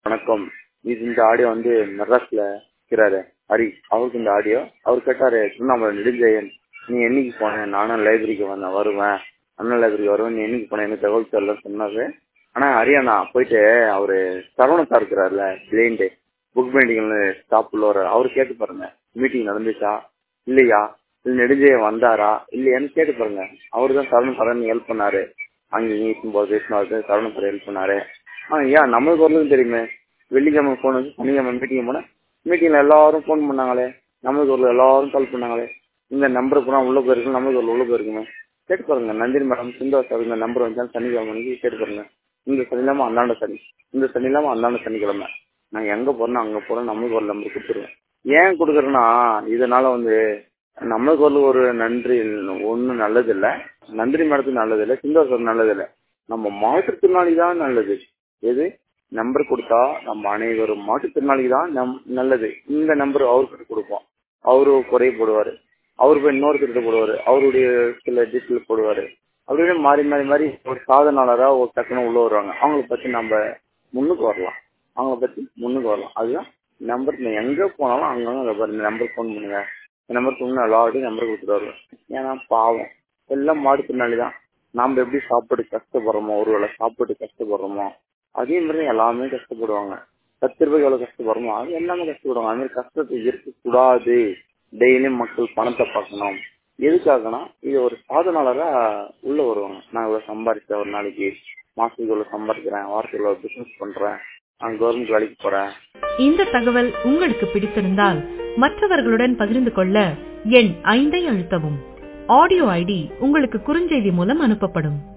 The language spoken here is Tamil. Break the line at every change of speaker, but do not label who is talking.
வணக்கம் இது இந்த ஆடியோ வந்து மெட்ராஸ்ல இருக்கிறாரு ஹரி அவருக்கு இந்த ஆடியோ அவர் கேட்டாரு திருவண்ணாமலை நெடுஞ்செயன் நீ என்னைக்கு போன நானும் லைப்ரரிக்கு வந்தேன் வருவேன் அண்ணன் லைப்ரரிக்கு வருவேன் நீ என்னைக்கு போன எனக்கு தகவல் தெரியல சொன்னாரு ஆனா ஹரியானா போயிட்டு அவரு சரவணத்தா இருக்கிறாருல பிளைண்டு புக் பெயிண்டிங்னு ஸ்டாப் உள்ளவர் அவர் கேட்டு பாருங்க மீட்டிங் நடந்துச்சா இல்லையா இல்ல நெடுஞ்செயன் வந்தாரா இல்லையான்னு கேட்டு பாருங்க அவரு தான் சரவண சரண் ஹெல்ப் பண்ணாரு அங்கே இங்கே போது பேசினாரு சரவண சார் ஹெல்ப் பண்ணாரு ஆ ஏன் நம்மளுக்கு வரலும் தெரியுமே வெள்ளிக்கிழமை ஃபோன் வச்சு சனிக்கிழமை மீட்டிங் போனேன் மீட்டிங்ல எல்லாரும் ஃபோன் பண்ணாங்களே நம்மளுக்கு ஒரு எல்லாரும் கால் பண்ணாங்களே இந்த நம்பர் பூரா உள்ள போயிருக்கு நம்மளுக்கு ஒரு உள்ள போயிருக்குமே கேட்டு பாருங்க நந்தினி மேடம் சிந்தா சார் இந்த நம்பர் வந்தாலும் சனிக்கிழமை அன்னைக்கு கேட்டு பாருங்க இந்த சனி இல்லாம அந்தாண்ட சனி இந்த சனி இல்லாம அந்தாண்ட சனிக்கிழமை நான் எங்க போறேனோ அங்க போறேன் நம்மளுக்கு ஒரு நம்பர் கொடுத்துருவேன் ஏன் கொடுக்குறேன்னா இதனால வந்து நம்மளுக்கு ஒரு ஒரு நன்றி ஒன்றும் நல்லது இல்லை நன்றி மேடத்துக்கு நல்லது இல்லை சிந்தா சார் நல்லது இல்லை நம்ம மாற்றுத்திறனாளி தான் நல்லது எது நம்பர் கொடுத்தா நம்ம அனைவரும் மாற்றுத்திறனாளிக்கு தான் நம் நல்லது இந்த நம்பர் அவர்கிட்ட கொடுப்போம் அவரு குறைய போடுவாரு அவரு போய் இன்னொருத்தர்கிட்ட போடுவாரு அவருடைய சில டீட்டெயில் போடுவாரு அப்படின்னு மாறி மாறி மாறி ஒரு சாதனாளரா ஒரு டக்குன்னு உள்ள வருவாங்க அவங்கள பத்தி நம்ம முன்னுக்கு வரலாம் அவங்கள பத்தி முன்னுக்கு வரலாம் அதுதான் நம்பர் எங்க போனாலும் அங்கங்க இந்த நம்பர் ஃபோன் பண்ணுங்க இந்த நம்பருக்கு இன்னும் எல்லாருடையும் நம்பர் கொடுத்துருவாரு ஏன்னா பாவம் எல்லாம் மாற்றுத்திறனாளி தான் நாம எப்படி சாப்பாடு கஷ்டப்படுறோமோ ஒரு வேளை சாப்பாடு கஷ்டப்படுறோமோ அதே மாதிரி எல்லாமே கஷ்டப்படுவாங்க பத்து ரூபாய்க்கு எவ்வளவு கஷ்டப்படுறோமோ அது எல்லாமே கஷ்டப்படுவாங்க அது மாதிரி கஷ்டத்தை இருக்கக்கூடாது டெய்லியும் மக்கள் பணத்தை பார்க்கணும் எதுக்காகனா இது ஒரு சாதனாளரா உள்ள வருவாங்க நான் இவ்வளவு சம்பாதிச்சேன் ஒரு நாளைக்கு மாசத்துக்கு இவ்வளவு சம்பாதிக்கிறேன் வாரத்துக்கு இவ்வளவு பிசினஸ் பண்றேன் நான் கவர்மெண்ட் வேலைக்கு போறேன்
இந்த தகவல் உங்களுக்கு பிடித்திருந்தால் மற்றவர்களுடன் பகிர்ந்து கொள்ள எண் ஐந்தை அழுத்தவும் ஆடியோ ஐடி உங்களுக்கு குறுஞ்செய்தி மூலம் அனுப்பப்படும்